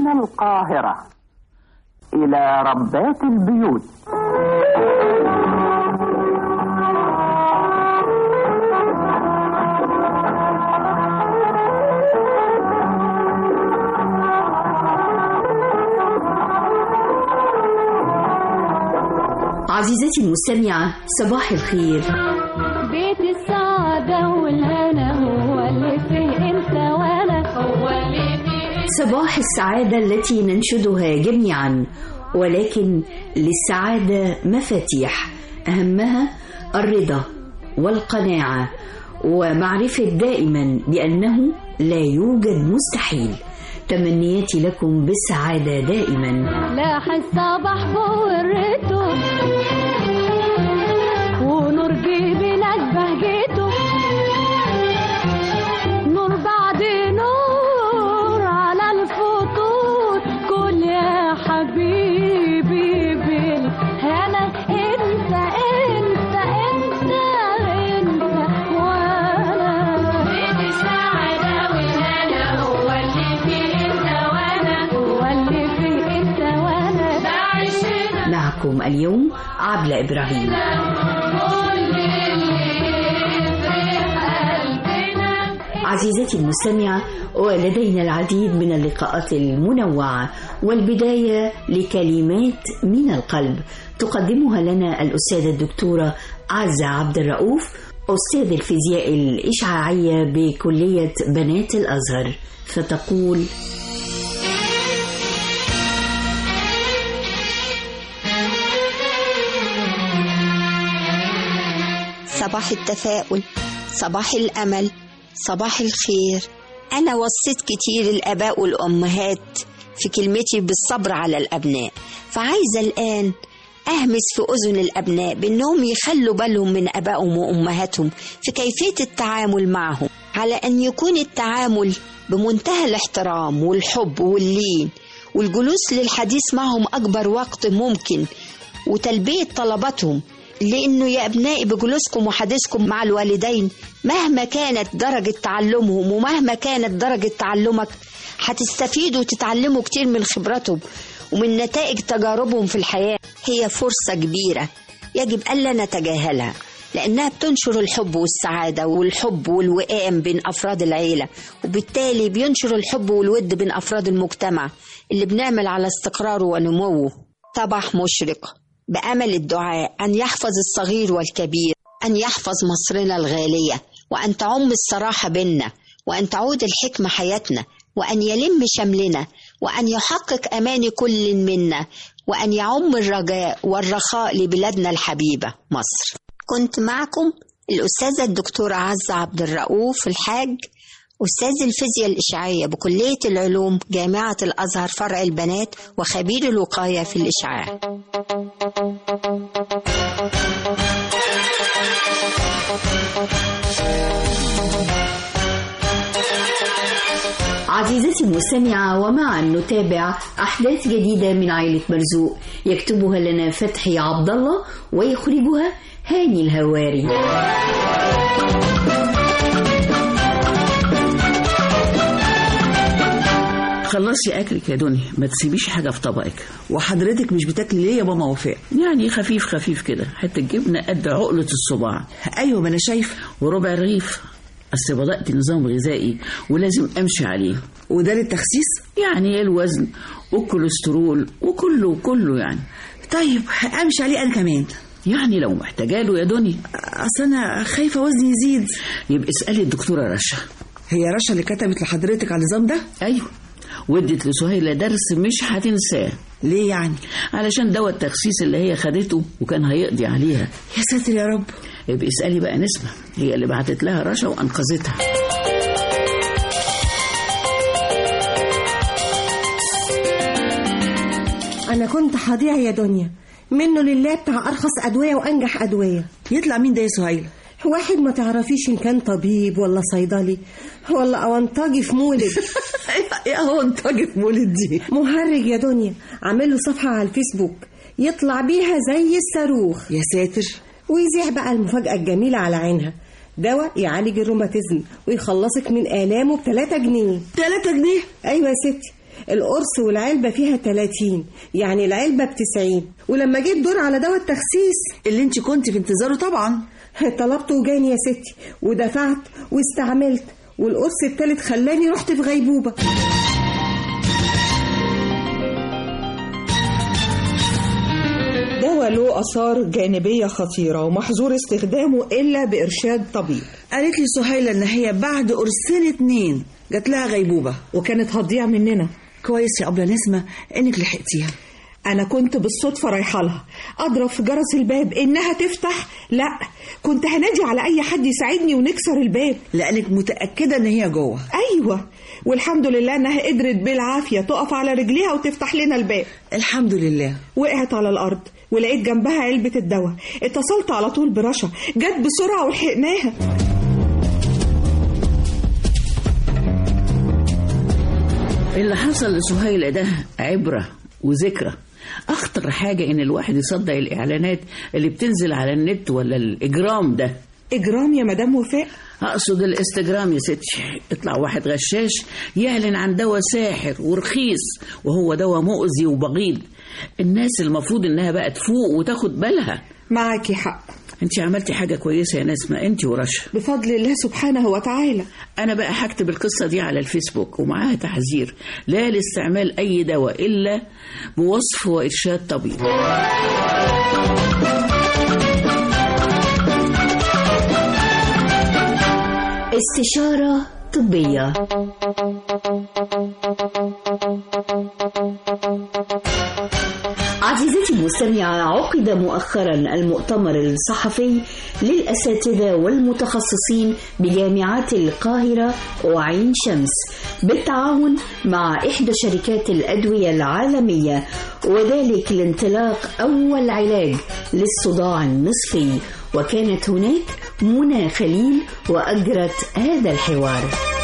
من القاهرة إلى ربات البيوت عزيزتي المستمعة صباح الخير بيت السعادة والهنا هو اللي فيه انت وانا هو اللي فيه صباح السعادة التي ننشدها جميعا ولكن للسعادة مفاتيح أهمها الرضا والقناعة ومعرفة دائما بأنه لا يوجد مستحيل تمنياتي لكم بالسعادة دائما لاح الصباح بورته ونور جبينك بهجته نور بعد نور على الفطور كل يا حبيبي بالهنا انت انت انت انت وانا بيت السعادة والهنا هو اللي فيه انت وانا هو اللي فيه انت وانا ده عشنا معكم اليوم عبلة إبراهيم كل اللي يفرح قلبنا عزيزتي المستمعة ولدينا العديد من اللقاءات المنوعة والبداية لكلمات من القلب تقدمها لنا الأستاذة الدكتورة عزة عبد الرؤوف أستاذ الفيزياء الإشعاعية بكلية بنات الأزهر فتقول صباح التفاؤل صباح الأمل صباح الخير أنا وصيت كتير الآباء والأمهات في كلمتي بالصبر على الأبناء فعايزة الآن أهمس في أذن الأبناء بأنهم يخلوا بالهم من أبائهم وأمهاتهم في كيفية التعامل معهم على أن يكون التعامل بمنتهى الاحترام والحب واللين والجلوس للحديث معهم أكبر وقت ممكن وتلبية طلباتهم لأنه يا أبنائي بجلوسكم وحديثكم مع الوالدين مهما كانت درجة تعلمهم ومهما كانت درجة تعلمك هتستفيدوا وتتعلموا كتير من خبراتهم ومن نتائج تجاربهم في الحياة هي فرصة كبيرة يجب ألا نتجاهلها لأنها بتنشر الحب والسعادة والحب والوئام بين أفراد العيلة وبالتالي بينشر الحب والود بين أفراد المجتمع اللي بنعمل على استقراره ونموه صباح مشرق بأمل الدعاء أن يحفظ الصغير والكبير أن يحفظ مصرنا الغالية وأن تعم الصراحة بينا وأن تعود الحكمة حياتنا وأن يلم شملنا وأن يحقق أمان كل منا وأن يعم الرجاء والرخاء لبلادنا الحبيبة مصر كنت معكم الأستاذة الدكتورة عزة عبد الرؤوف الحاج أستاذ الفيزياء الإشعاعية بكلية العلوم جامعة الأزهر فرع البنات وخبير الوقاية في الإشعاع عزيزتي المستمعة ومعا نتابع أحداث جديدة من عائلة مرزوق يكتبها لنا فتحي عبد الله ويخرجها هاني الهواري خلصي اكلك يا دنيا ما تسيبيش حاجه في طبقك وحضرتك مش بتاكلي ليه يا ماما وفاء يعني خفيف خفيف كده حته جبنه قد عقله الصباع ايوه ما انا شايفه وربع رغيف اصل بدات نظام غذائي ولازم امشي عليه وده للتخسيس يعني الوزن والكوليسترول وكله كله يعني طيب امشي عليه انا كمان يعني لو محتاجه له يا دنيا اصل انا خايفه وزني يزيد يبقى اسالي الدكتوره رشا هي رشا اللي كتبت لحضرتك على النظام ده ايوه وادت لسهيلة درس مش هتنساه ليه يعني علشان دواء التخسيس اللي هي خدته وكان هيقضي عليها يا ساتر يا رب يبقى اسألي بقى نسمة هي اللي بعتت لها رشا وأنقذتها أنا كنت هضيع يا دنيا منه لله بتاع أرخص أدوية وأنجح أدوية يطلع مين ده يا سهيلة واحد ما تعرفيش إن كان طبيب ولا صيدلي ولا أونطاجي في مولد ايه هو انتاجي في مولد دي مهرج يا دنيا عامل له صفحة على الفيسبوك يطلع بيها زي الصاروخ يا ساتر ويذيع بقى المفاجأة الجميلة على عينها دواء يعالج الروماتيزم ويخلصك من آلامه ب 3 جنيه 3 جنيه أيوة يا ستي القرص والعلبة فيها 30 يعني العلبة ب 90 ولما جيت دور على دواء التخسيس اللي انت كنت في انتظاره طبعا طلبته وجاني يا ستي ودفعت واستعملت والقرص التالت خلاني رحت في غيبوبة دواء له آثار جانبية خطيرة ومحظور استخدامه إلا بإرشاد طبيب قالت لي سهيلة ان هي بعد قرصين اتنين جات لها غيبوبة وكانت هتضيع مننا كويس يا أبلة نسمة انك لحقتيها أنا كنت بالصدفة رايحة لها أضرب في جرس الباب إنها تفتح لا كنت هنادي على أي حد يساعدني ونكسر الباب لأنك متأكدة ان هي جوه أيوة والحمد لله إنها قدرت بالعافية تقف على رجليها وتفتح لنا الباب الحمد لله وقعت على الأرض ولقيت جنبها علبة الدواء اتصلت على طول برشا جت بسرعة ولحقناها اللي حصل لسهيلة ده عبرة وذكرى أخطر حاجة إن الواحد يصدق الإعلانات اللي بتنزل على النت ولا الإجرام ده إجرام يا مدام وفاء أقصد الإنستجرام يا ستي يطلع واحد غشاش يعلن عن دواء ساحر ورخيص وهو دواء مؤذي وبغيض الناس المفروض إنها بقى تفوق وتاخد بالها معاكي حق انت عملتي حاجة كويسة يا نسمة انت ورشا بفضل الله سبحانه وتعالى انا بقى هكتب القصة دي على الفيسبوك ومعاها تحذير لا لاستعمال اي دواء الا بوصف وارشاد طبيب استشارة طبية عزيزتي المستمعة عقد مؤخرا المؤتمر الصحفي للأساتذة والمتخصصين بجامعات القاهرة وعين شمس بالتعاون مع إحدى شركات الأدوية العالمية وذلك لانطلاق أول علاج للصداع النصفي وكانت هناك منى خليل وأجرت هذا الحوار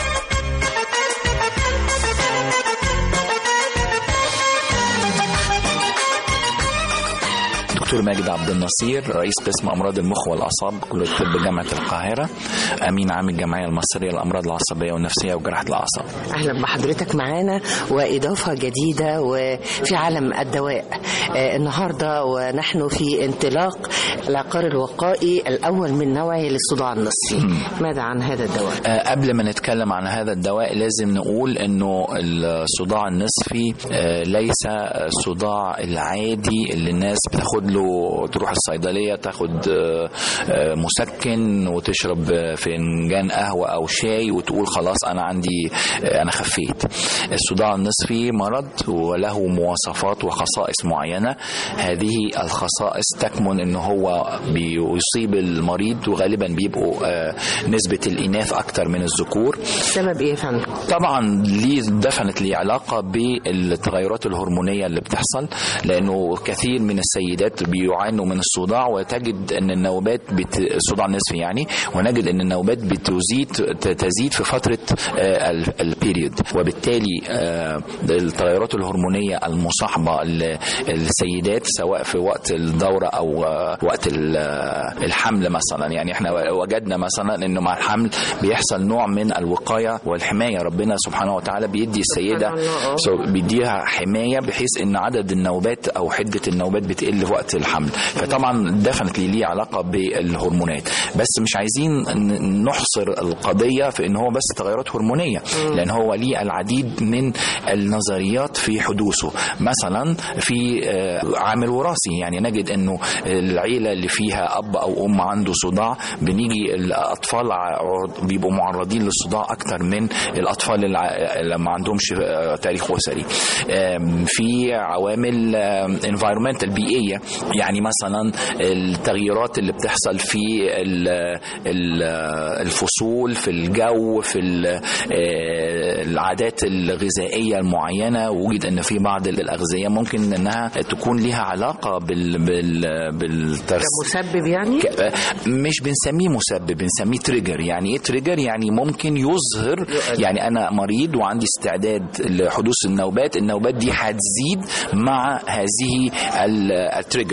دكتور ماجد عبد النصير رئيس قسم امراض المخ والاعصاب كليه طب جامعه القاهره امين عام الجمعيه المصريه للامراض العصبيه والنفسيه وجراحه الاعصاب اهلا بحضرتك معانا واضافه جديده وفي عالم الدواء آه، النهارده ونحن في انطلاق العقار الوقائي الاول من نوعه للصداع النصفي ماذا عن هذا الدواء آه، قبل ما نتكلم عن هذا الدواء لازم نقول انه الصداع النصفي آه، ليس الصداع العادي اللي الناس بتاخد له تروح الصيدليه تاخد آه، آه، مسكن وتشرب آه، فنجان قهوه او شاي وتقول خلاص انا عندي آه، انا خفيت الصداع النصفي مرض وله مواصفات وخصائص معينه هذه الخصائص تكمن ان هو بيصيب المريض وغالبا بيبقوا آه، نسبه الاناث اكتر من الذكور السبب ايه يا فندم طبعا ليه دفنت ليه علاقه بالتغيرات الهرمونيه اللي بتحصل لانه كثير من السيدات بيعانوا من الصداع وتجد ان النوبات بت... الصداع النصفي يعني ونجد ان النوبات بتزيد ت- تزيد في فتره آه، ال- البيريود وبالتالي آه، التغيرات الهرمونيه المصاحبه للسيدات سواء في وقت الدوره او آه، وقت ال- آه، الحمل مثلا يعني احنا وجدنا مثلا انه مع الحمل بيحصل نوع من الوقايه والحمايه ربنا سبحانه وتعالى بيدي السيده so بيديها حمايه بحيث ان عدد النوبات او حده النوبات بتقل في وقت الحمل فطبعا دفنت ليه علاقه بالهرمونات بس مش عايزين ن- نحصر القضيه في ان هو بس تغيرات هرمونيه لان هو ليه العديد من النظريات في حدوثه مثلا في آه، عامل وراثي يعني نجد انه العيله اللي فيها اب او ام عنده صداع بنيجي الاطفال ع- بيبقوا معرضين للصداع اكتر من الاطفال اللي ما عندهمش آه، تاريخ اسري آم، في عوامل انفايرمنتال بيئيه يعني مثلا التغييرات اللي بتحصل في ال- ال- الفصول في الجو في ال- آه، العادات الغذائيه المعينه وجد ان في بعض الاغذيه ممكن انها تكون لها علاقه بال بال بالترس مسبب يعني ك- مش بنسميه مسبب بنسميه تريجر يعني ايه تريجر يعني ممكن يظهر يعني انا مريض وعندي استعداد لحدوث النوبات النوبات دي هتزيد مع هذه التريجر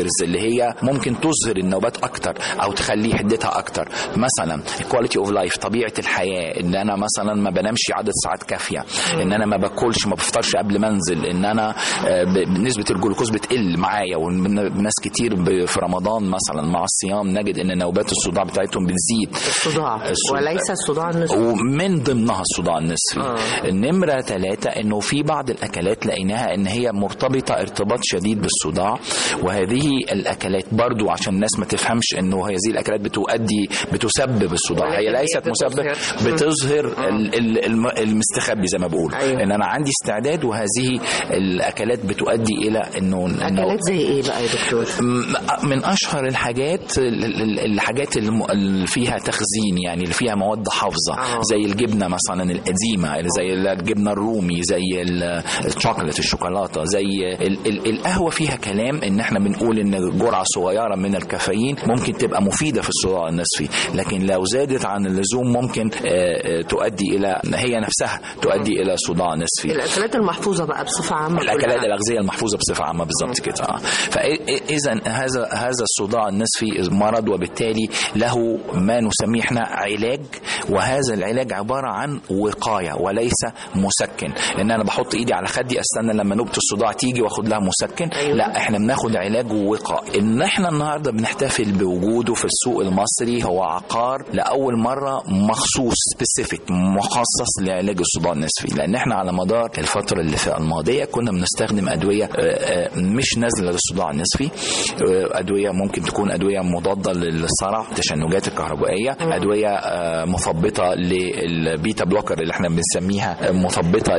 تريجرز اللي هي ممكن تظهر النوبات اكتر او تخلي حدتها اكتر مثلا الكواليتي اوف لايف طبيعه الحياه ان انا مثلا ما بنامش عدد ساعات كافيه ان انا ما باكلش ما بفطرش قبل ما انزل ان انا آه، ب- نسبه الجلوكوز بتقل معايا وناس كتير ب- في رمضان مثلا مع الصيام نجد ان نوبات الصداع بتاعتهم بتزيد الصداع الصداع. وليس الصداع النصفي ومن ضمنها الصداع النصفي آه. النمرة ثلاثة انه في بعض الاكلات لقيناها ان هي مرتبطة ارتباط شديد بالصداع وهذه الاكلات برضو عشان الناس ما تفهمش انه هذه الاكلات بتؤدي بتسبب الصداع هي ولكن هي ليست مسبب بتظهر. بتظهر ال- ال- الم- المستخبي زي ما بقول أيوة. ان انا عندي استعداد وهذه الاكلات بتؤدي الى انه إنه- اكلات زي ايه بقى يا دكتور م- من اشهر الحاجات ال- ال- الحاجات الم- اللي فيها تخزين يعني اللي فيها مواد حافظه آه. زي الجبنه مثلا القديمه اللي زي الجبنه الرومي زي ال- الشوكولاته الشوكولاته زي ال- ال- القهوه فيها كلام ان احنا بنقول ان جرعه صغيره من الكافيين ممكن تبقى مفيده في الصداع النصفي لكن لو زادت عن اللزوم ممكن آه، آه، تؤدي الى هي نفسها تؤدي الى صداع نصفي الاكلات المحفوظه بقى بصفه عامه الاكلات كلها. الاغذيه المحفوظه بصفه عامه بالظبط كده اه فاذا هذا هذا الصداع النصفي مرض وبالتالي له ما نسميه احنا علاج وهذا العلاج عباره عن وقايه وليس مسكن ان انا بحط ايدي على خدي استنى لما نوبه الصداع تيجي واخد لها مسكن أيوة. لا احنا بناخد علاج ووقايه ان احنا النهارده بنحتفل بوجوده في السوق المصري هو عقار لاول مره مخصوص سبيسيفيك مخصص لعلاج الصداع النصفي لان احنا على مدار الفتره اللي في الماضيه كنا بنستخدم ادويه آه، آه، مش نازله للصداع النصفي آه، ادويه ممكن تكون ادويه مضاده للصرع التشنجات الكهربائيه ادويه آه، مثبطه للبيتا بلوكر اللي احنا بنسميها آه، مثبطه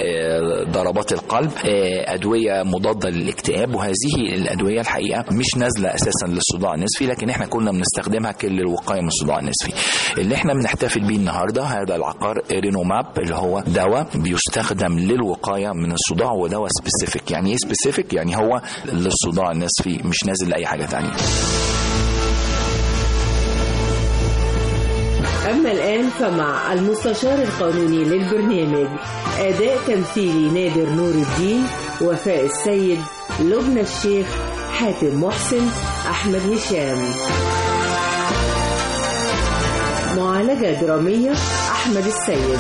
لضربات القلب آه، ادويه مضاده للاكتئاب وهذه الادويه الحقيقه مش نازله اساسا للصداع النصفي لكن احنا كنا بنستخدمها كللوقايه من الصداع النصفي اللي احنا بنحتفل بيه النهارده هذا العقار رينوماب اللي هو دواء بيستخدم للوقايه من الصداع ودواء سبيسيفيك يعني ايه سبيسيفيك يعني هو للصداع النصفي مش نازل لاي حاجه تانية أما الآن فمع المستشار القانوني للبرنامج أداء تمثيلي نادر نور الدين وفاء السيد لبنى الشيخ حاتم محسن أحمد هشام معالجة درامية أحمد السيد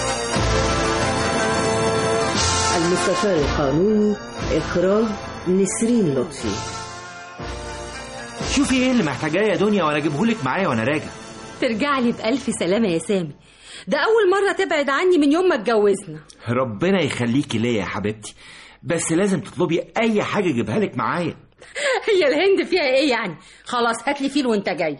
المستشار القانوني إخراج نسرين لطفي شوفي ايه اللي محتاجاه يا دنيا وانا اجيبهولك معايا وانا راجع ترجع لي بألف سلامة يا سامي ده أول مرة تبعد عني من يوم ما اتجوزنا ربنا يخليكي ليا يا حبيبتي بس لازم تطلبي اي حاجه اجيبها لك معايا هي الهند فيها ايه يعني خلاص هات لي فيل وانت جاي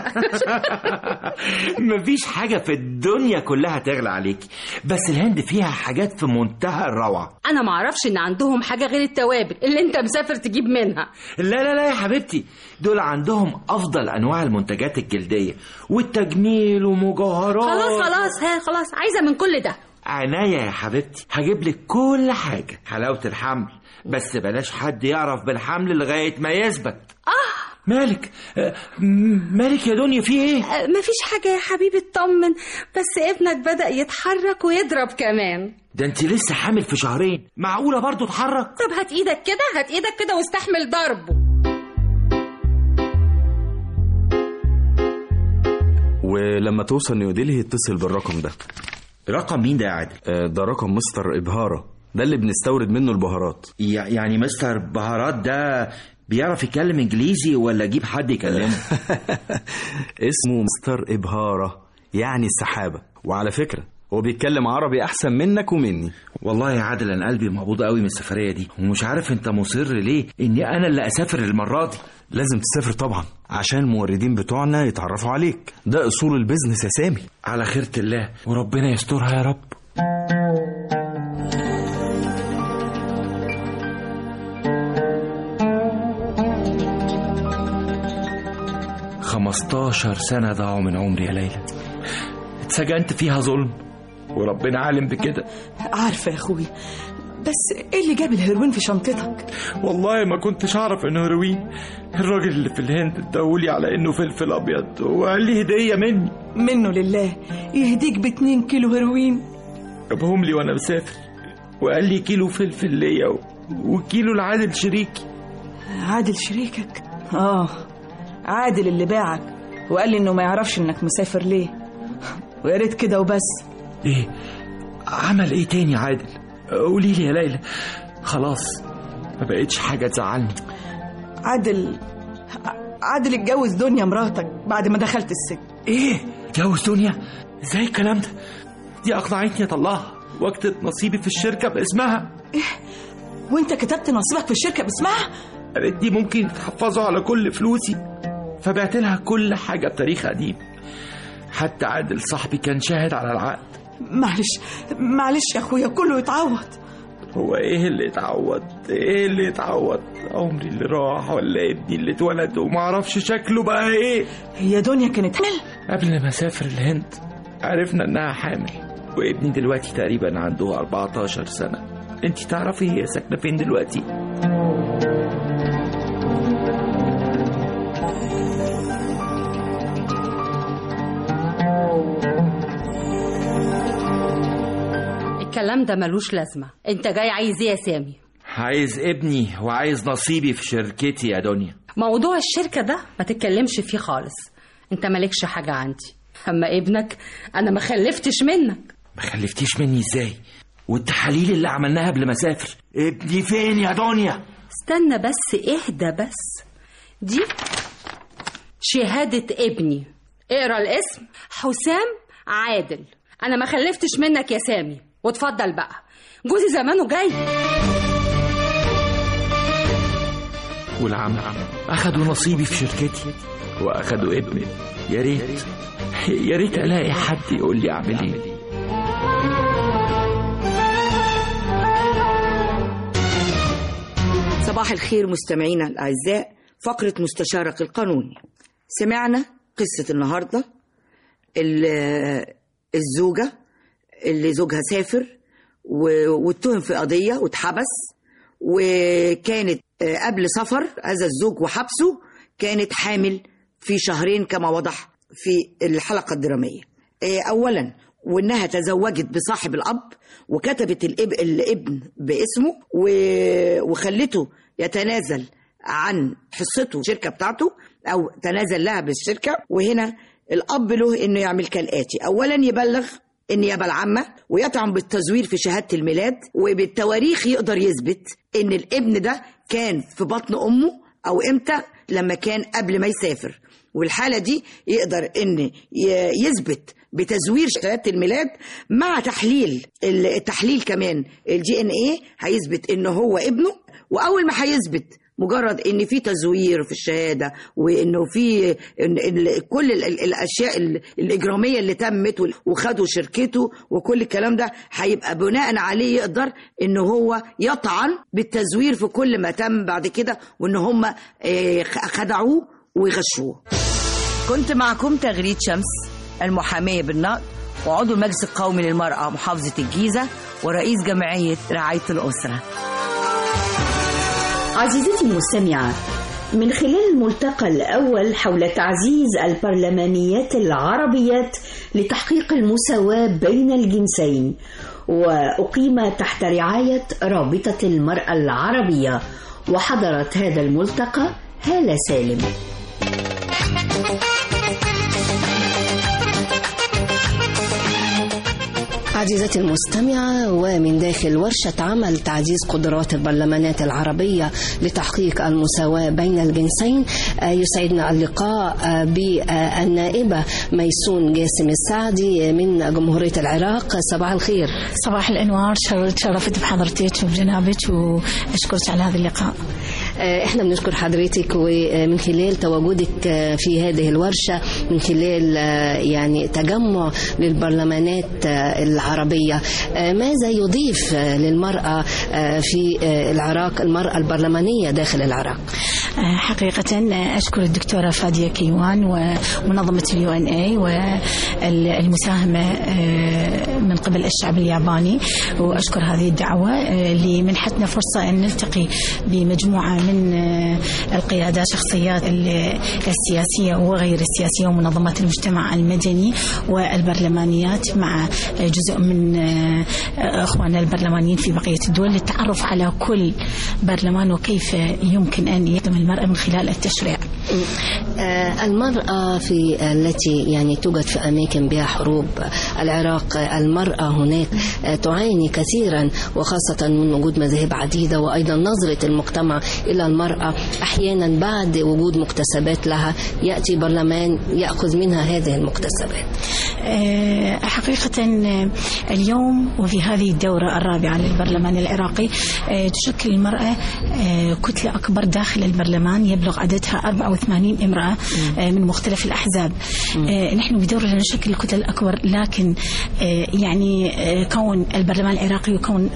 مفيش حاجه في الدنيا كلها تغلى عليكي بس الهند فيها حاجات في منتهى الروعه انا معرفش ان عندهم حاجة غير التوابل اللي انت مسافر تجيب منها لا لا لا يا حبيبتي دول عندهم افضل انواع المنتجات الجلديه والتجميل ومجوهرات خلاص خلاص ها خلاص عايزة من كل ده عناية يا حبيبتي هجيب لك كل حاجة حلاوة الحمل بس بلاش حد يعرف بالحمل لغاية ما يثبت اه مالك آه، م- مالك يا دنيا في ايه آه، مفيش حاجة يا حبيبي اطمن بس ابنك بدأ يتحرك ويضرب كمان ده انت لسه حامل في شهرين معقولة برضو اتحرك طب هات ايدك كده هات ايدك كده واستحمل ضربه ولما توصل نيودلهي اتصل بالرقم ده رقم مين ده يا عادل؟ ده رقم مستر إبهارة ده اللي بنستورد منه البهارات يع- يعني مستر بهارات ده بيعرف يتكلم انجليزي ولا اجيب حد يكلمه اسمه مستر إبهارة يعني السحابة وعلى فكرة هو بيتكلم عربي أحسن منك ومني والله يا عادل انا قلبي مقبوض قوي من السفريه دي ومش عارف انت مصر ليه اني انا اللي اسافر المره دي لازم تسافر طبعا عشان الموردين بتوعنا يتعرفوا عليك ده أصول البيزنس يا سامي على خيرة الله وربنا يسترها يا رب خمستاشر سنة ضاعوا من عمري يا ليلى اتسجنت فيها ظلم وربنا عالم بكده عارفة يا أخوي بس إيه اللي جاب الهيروين في شنطتك؟ والله ما كنتش اعرف انه هيروين الراجل اللي في الهند اداهولي على انه فلفل ابيض وقال لي هديه مني منه لله يهديك باتنين كيلو هيروين جابهم لي وانا مسافر وقال لي كيلو فلفل ليا و- وكيلو لعادل شريكي عادل شريكك اه عادل اللي باعك وقال لي انه ما يعرفش انك مسافر ليه ويا ريت كده وبس ايه عمل ايه تاني عادل قولي لي يا ليلى خلاص ما بقتش حاجه تزعلني عادل عادل اتجوز دنيا مراتك بعد ما دخلت السجن ايه اتجوز دنيا ازاي الكلام ده دي اقنعتني اطلعها واكتب نصيبي في الشركه باسمها ايه وانت كتبت نصيبك في الشركه باسمها قالت دي ممكن يتحفظوا على كل فلوسي فبعت لها كل حاجه بتاريخ قديم حتى عادل صاحبي كان شاهد على العقد معلش معلش يا اخويا كله يتعوض هو ايه اللي اتعوض ايه اللي اتعوض عمري اللي راح ولا ابني اللي اتولد وما اعرفش شكله بقى ايه هي دنيا كانت حامل قبل ما اسافر الهند عرفنا انها حامل وابني دلوقتي تقريبا عنده 14 سنه انت تعرفي هي ساكنه فين دلوقتي الكلام ده ملوش لازمة انت جاي عايز ايه يا سامي عايز ابني وعايز نصيبي في شركتي يا دنيا موضوع الشركة ده ما تتكلمش فيه خالص انت مالكش حاجة عندي اما ابنك انا ما خلفتش منك ما خلفتيش مني ازاي والتحاليل اللي عملناها قبل ما اسافر ابني فين يا دنيا استنى بس اهدى بس دي شهادة ابني اقرا الاسم حسام عادل انا ما خلفتش منك يا سامي واتفضل بقى جوزي زمانه جاي والعم اخدوا نصيبي في شركتي واخدوا ابني يا ريت يا ريت الاقي حد يقول لي اعمل ايه صباح الخير مستمعينا الأعزاء فقرة مستشارك القانوني سمعنا قصة النهاردة ال- الزوجة اللي زوجها سافر و- واتهم في قضية واتحبس وكانت آه، قبل سفر هذا الزوج وحبسه كانت حامل في شهرين كما وضح في الحلقة الدرامية آه، أولا وإنها تزوجت بصاحب الأب وكتبت الإب... الابن باسمه و... وخلته يتنازل عن حصته الشركة بتاعته أو تنازل لها بالشركة وهنا الأب له إنه يعمل كالآتي أولا يبلغ النيابة العامة ويطعن بالتزوير في شهادة الميلاد وبالتواريخ يقدر يثبت إن الابن ده كان في بطن أمه أو إمتى لما كان قبل ما يسافر والحالة دي يقدر إن ي- يثبت بتزوير شهادة الميلاد مع تحليل التحليل كمان الجي ان ايه هيثبت ان هو ابنه واول ما هيثبت مجرد ان في تزوير في الشهاده وانه في إن إن كل ال- ال- الاشياء ال- الاجراميه اللي تمت وال- وخدوا شركته وكل الكلام ده هيبقى بناء عليه يقدر ان هو يطعن بالتزوير في كل ما تم بعد كده وان هم آه، خدعوه ويغشوه كنت معكم تغريد شمس المحامية بالنقد وعضو المجلس القومي للمرأة محافظة الجيزة ورئيس جمعية رعاية الأسرة عزيزتي المستمعة من خلال الملتقى الأول حول تعزيز البرلمانيات العربيات لتحقيق المساواة بين الجنسين وأقيم تحت رعاية رابطة المرأة العربية وحضرت هذا الملتقى هالة سالم عزيزتي المستمعة ومن داخل ورشة عمل تعزيز قدرات البرلمانات العربية لتحقيق المساواة بين الجنسين آه، يسعدنا اللقاء آه، بالنائبة ميسون جاسم السعدي من جمهورية العراق صباح الخير صباح الانوار شر- تشرفت بحضرتك وبجنابك واشكرك على هذا اللقاء آه، احنا بنشكر حضرتك ومن خلال تواجدك آه، في هذه الورشة من خلال آه، يعني تجمع للبرلمانات آه، العربية آه، ماذا يضيف آه، للمرأة آه، في آه، العراق المرأة البرلمانية داخل العراق آه، حقيقة آه، أشكر الدكتورة فادية كيوان ومنظمة اليو ان اي والمساهمة آه، من قبل الشعب الياباني وأشكر هذه الدعوة آه، لمنحتنا فرصة أن نلتقي بمجموعة من آه، القيادات شخصيات ال- السياسية وغير السياسية ومنظمات المجتمع المدني والبرلمانيات مع آه، جزء من آه، أخواننا البرلمانيين في بقية الدول للتعرف على كل برلمان وكيف يمكن أن يخدم المرأة من خلال التشريع آه، المرأة في التي يعني توجد في أماكن بها حروب العراق آه، المرأة هناك آه، تعاني كثيرا وخاصة من وجود مذاهب عديدة وأيضا نظرة المجتمع إلى المرأة أحيانا بعد وجود مكتسبات لها يأتي برلمان يأخذ منها هذه المكتسبات آه، حقيقة آه، اليوم وفي هذه الدورة الرابعة للبرلمان العراقي آه، تشكل المرأة آه، كتلة أكبر داخل البرلمان يبلغ عددها 84 امرأة آه، من مختلف الأحزاب آه، نحن بدورة نشكل الكتلة الأكبر لكن آه، يعني آه، كون البرلمان العراقي يكون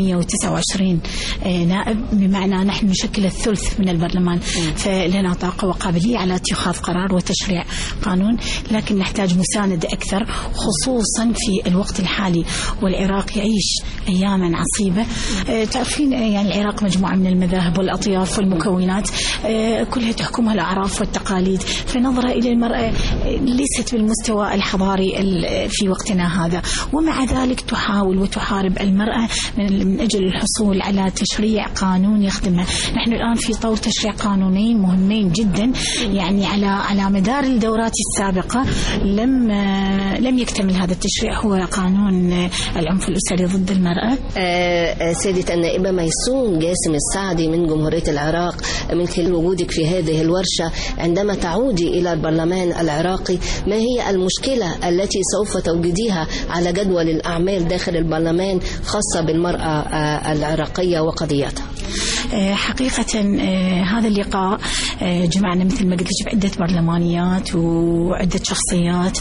329 آه، نائب بمعنى نحن نشكل الثلث من البرلمان فلنا طاقة وقابلية على اتخاذ قرار وتشريع قانون لكن نحتاج مساندة أكثر خصوصا في الوقت الحالي والعراق يعيش أياما عصيبة آه، تعرفين آه، يعني العراق مجموعة من المذاهب والأطياف والمكونات آه، كلها تحكمها الأعراف والتقاليد فنظرة إلى المرأة آه، ليست بالمستوى الحضاري ال- في وقتنا هذا ومع ذلك تحاول وتحارب المرأة من من أجل الحصول على تشريع قانون يخدمها نحن الآن في طور تشريع قانونين مهمين جدا يعني على على مدار الدورات السابقة لم آه، لم يكتمل هذا التشريع هو قانون آه، العنف الأسري ضد المرأة آه، آه، سيدة النائبة ميسون جاسم السعدي من جمهورية العراق من خلال وجودك في هذه الورشة عندما تعودي إلى البرلمان العراقي ما هي المشكلة التي سوف توجديها على جدول الأعمال داخل البرلمان خاصة بالمرأة آه، العراقية وقضيتها آه، حقيقة آه، هذا اللقاء آه، جمعنا مثل ما قلت لك عدة برلمانيات وعدة شخصيات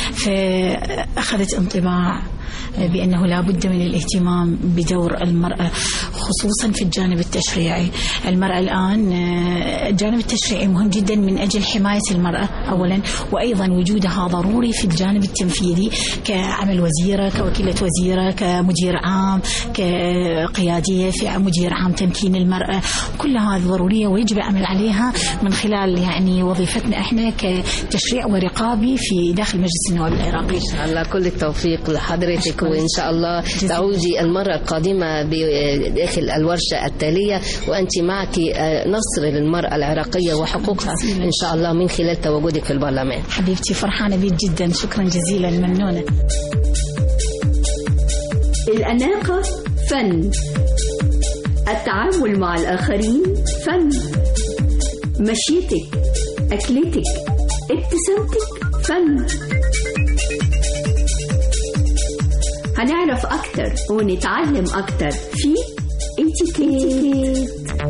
فأخذت انطباع آه، بأنه لا بد من الاهتمام بدور المرأة خصوصا في الجانب التشريعي المرأة الآن آه، الجانب التشريعي مهم جدا من أجل حماية المرأة أولا وأيضا وجودها ضروري في الجانب التنفيذي كعمل وزيرة كوكيلة وزيرة كمدير عام كقيادية في مدير عام تمكين المرأة كلها هذه ضرورية ويجب العمل عليها من خلال يعني وظيفتنا احنا كتشريع ورقابي في داخل مجلس النواب العراقي إن شاء الله كل التوفيق لحضرتك وإن شاء الله تعودي المرة القادمة بداخل الورشة التالية وأنت معك آه، نصر للمرأة العراقية وحقوقها إن شاء الله من خلال تواجدك في البرلمان حبيبتي فرحانة بيك جدا شكرا جزيلا ممنونة الأناقة فن التعامل مع الآخرين فن مشيتك أكلتك ابتسامتك فن هنعرف أكتر ونتعلم أكتر في اتيكيت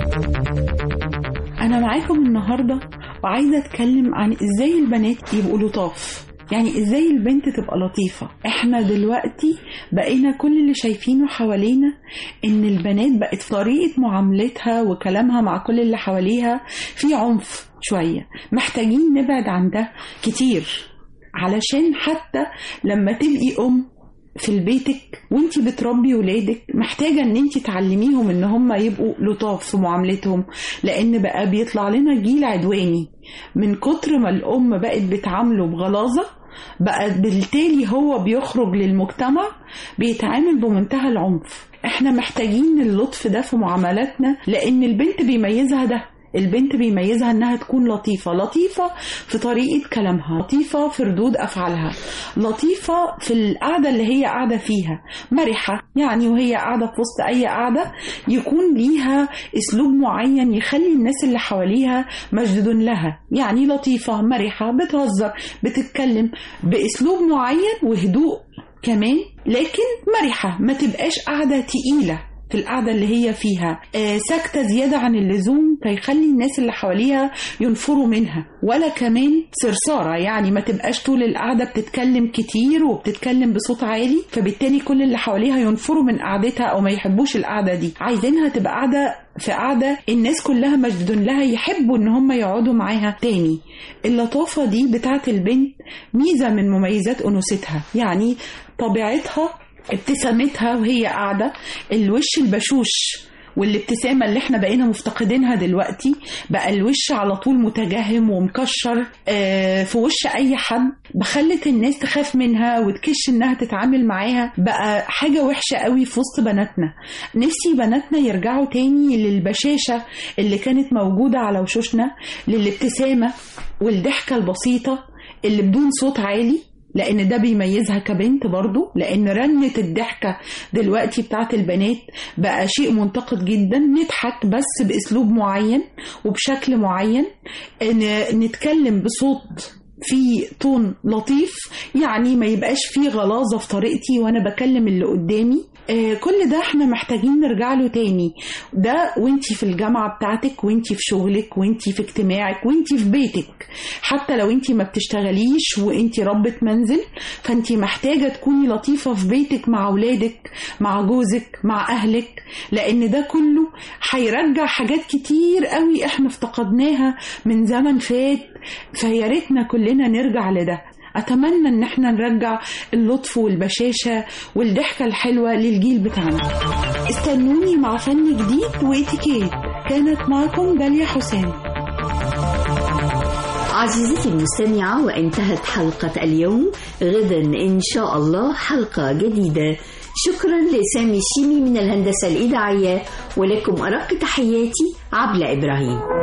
أنا معاكم النهاردة وعايزة أتكلم عن إزاي البنات يبقوا لطاف يعني إزاي البنت تبقى لطيفة إحنا دلوقتي بقينا كل اللي شايفينه حوالينا إن البنات بقت طريقة معاملتها وكلامها مع كل اللي حواليها في عنف شوية محتاجين نبعد عن ده كتير علشان حتى لما تبقي أم في بيتك وانتي بتربي ولادك محتاجة ان انتي تعلميهم ان هم يبقوا لطاف في معاملتهم لان بقى بيطلع لنا جيل عدواني من كتر ما الام بقت بتعامله بغلاظة بقى بالتالي هو بيخرج للمجتمع بيتعامل بمنتهى العنف احنا محتاجين اللطف ده في معاملاتنا لان البنت بيميزها ده البنت بيميزها انها تكون لطيفة لطيفة في طريقة كلامها لطيفة في ردود افعالها لطيفة في القعدة اللي هي قاعدة فيها مرحة يعني وهي قاعدة في وسط اي قعدة يكون ليها اسلوب معين يخلي الناس اللي حواليها مشدود لها يعني لطيفة مرحة بتهزر بتتكلم باسلوب معين وهدوء كمان لكن مرحة ما تبقاش قاعدة تقيلة في القعدة اللي هي فيها آه ساكتة زيادة عن اللزوم فيخلي الناس اللي حواليها ينفروا منها ولا كمان صرصارة يعني ما تبقاش طول القعدة بتتكلم كتير وبتتكلم بصوت عالي فبالتالي كل اللي حواليها ينفروا من قعدتها أو ما يحبوش القعدة دي عايزينها تبقى قاعدة في قعدة الناس كلها مشدودين لها يحبوا ان هم يقعدوا معاها تاني اللطافة دي بتاعت البنت ميزة من مميزات أنوثتها يعني طبيعتها ابتسامتها وهي قاعدة الوش البشوش والابتسامة اللي احنا بقينا مفتقدينها دلوقتي بقى الوش على طول متجهم ومكشر اه في وش اي حد بخلت الناس تخاف منها وتكش انها تتعامل معاها بقى حاجة وحشة قوي في وسط بناتنا نفسي بناتنا يرجعوا تاني للبشاشة اللي كانت موجودة على وشوشنا للابتسامة والضحكة البسيطة اللي بدون صوت عالي لان ده بيميزها كبنت برضو لان رنة الضحكة دلوقتي بتاعت البنات بقى شيء منتقد جدا نضحك بس باسلوب معين وبشكل معين نتكلم بصوت في طون لطيف يعني ما يبقاش فيه غلاظة في طريقتي وانا بكلم اللي قدامي آه كل ده احنا محتاجين نرجع له تاني ده وانتي في الجامعة بتاعتك وانتي في شغلك وانتي في اجتماعك وانتي في بيتك حتى لو انتي ما بتشتغليش وانتي ربة منزل فانتي محتاجة تكوني لطيفة في بيتك مع اولادك مع جوزك مع اهلك لان ده كله هيرجع حاجات كتير قوي احنا افتقدناها من زمن فات فيا ريتنا كلنا نرجع لده اتمنى ان احنا نرجع اللطف والبشاشه والضحكه الحلوه للجيل بتاعنا استنوني مع فن جديد واتيكيت كانت معكم داليا حسام عزيزتي المستمعة وانتهت حلقة اليوم غدا إن شاء الله حلقة جديدة شكرا لسامي الشيمي من الهندسة الإذاعية ولكم أرق تحياتي عبلة إبراهيم